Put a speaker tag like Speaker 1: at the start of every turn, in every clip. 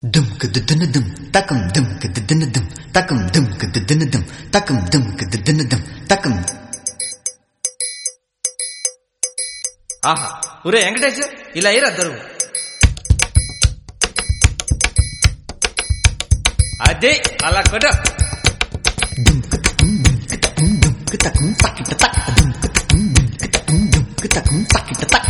Speaker 1: దుమ్కు దుద్దున దుమ్ తకం దుమ్కు దుద్దున దుమ్ తకం దుమ్కు దుద్దున దుమ్ తకం దుమ్కు దుద్దున దుమ్ తకం
Speaker 2: ఆహా ఒరే వెంకటేష్ ఇలా అయ్యారు అద్దరు అదే అలా కొట్ట
Speaker 1: దుమ్కు తకం దుమ్కు తకం దుమ్కు తకం తకిట తక్ దుమ్కు తకం దుమ్కు తకం దుమ్కు తకం తకిట తక్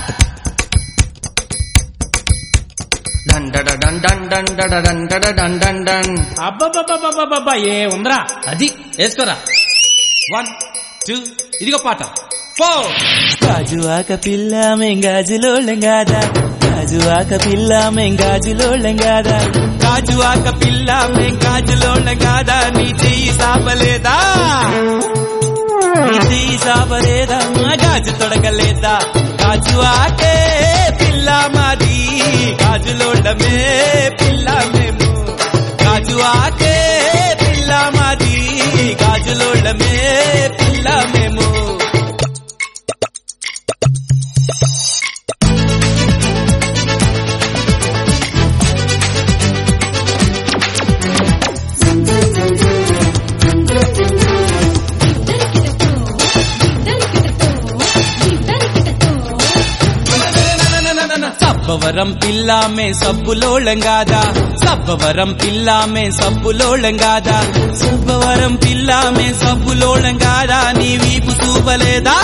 Speaker 2: డన్ డడ డన్ డన్ డన్ డడ డన్ డడ డన్ డన్ డన్
Speaker 3: అబ్బబ్బబ్బబ్బబ్బబ్బా ఏ ఉందరా
Speaker 2: అది వేసుకోరా వన్ టూ ఇదిగో పాట ఫోర్
Speaker 4: గాజువాక పిల్ల మెంగాజులోళ్ళం కాదా గాజువాక పిల్ల మెంగాజులోళ్ళం కాదా గాజువాక పిల్ల మెంగాజులోళ్ళం కాదా నీ చెయ్యి సాపలేదా నీ చెయ్యి సాపలేదా మా గాజు తొడగలేదా గాజువాకే పిల్ల మాది గాజులోళ్ళమే పిల్ల మేము గాజువాకే పిల్ల మాది గాజులోళ్ళమే పిల్ల మేము సబ్బవరం పిల్లామే సబ్బులోళం కాదా సబ్బవరం పిల్లామే సబ్బులోళం కాదా సబ్బవరం పిల్లామే సబ్బులోళం కాదా నీ వీపు చూపలేదా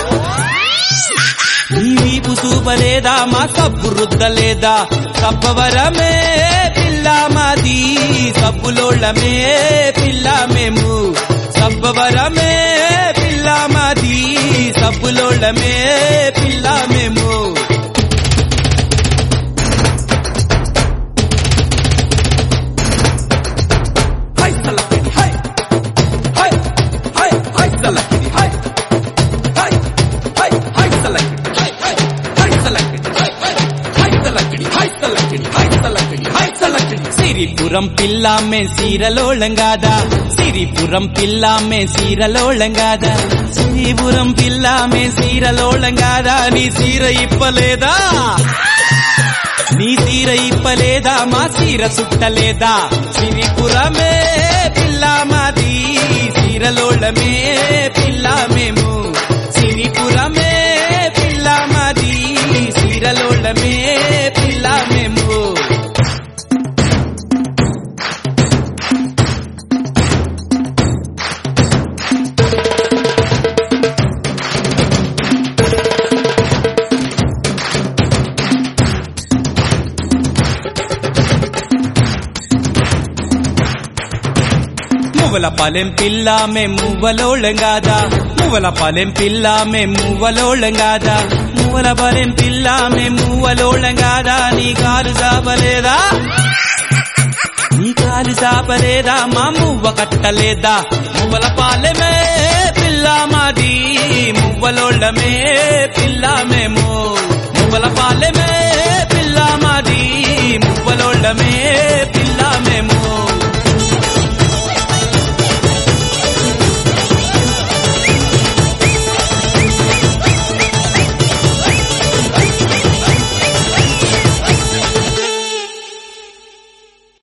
Speaker 4: నీ వీపు చూపలేదా మా సబ్బు రుద్దలేదా సబ్బవరమే పిల్ల మాది సబ్బులోళ్ళమే పిల్ల మేము సబ్బవరమే పిల్ల మాది సబ్బులోళ్ళమే పిల్ల మేము హై సలకిడి హై హై హై హై సలకిడి హై హై హై హై సలకిడి హై హై హై సలకిడి హై హై హై సలకిడి హై సలకిడి హై సలకిడి హై సలకిడి సిరిపురం పిల్లామే సీరలోళంగాదా సిరిపురం పిల్లామే సీరలోళంగాదా సిరిపురం పిల్లామే సీరలోళంగాదా నీ సీర ఇప్పలేదా నీ సీర ఇప్పలేదా మా సీర సుట్టలేదా సిరిపురమే పిల్ల మాది సీరలోళమే పిల్ల మేము సిరిపురమే పిల్ల మాది సీరలోళమే పిల్ల మేము మువ్వల పాలెం పిల్ల మే మువ్వలోళం కాదా మువ్వల పాలెం పిల్ల మే మువ్వలోళం కాదా మువ్వల పాలెం పిల్ల మే మువ్వలోళం కాదా నీ కాలు చాపలేదా నీ కాలు చాపలేదా మా మువ్వ కట్టలేదా మువ్వల పాలెమే పిల్ల మాది మువ్వలోళ్ళమే పిల్ల మేము మువ్వల పాలెమే పిల్ల మాది మువ్వలోళ్ళమే పిల్ల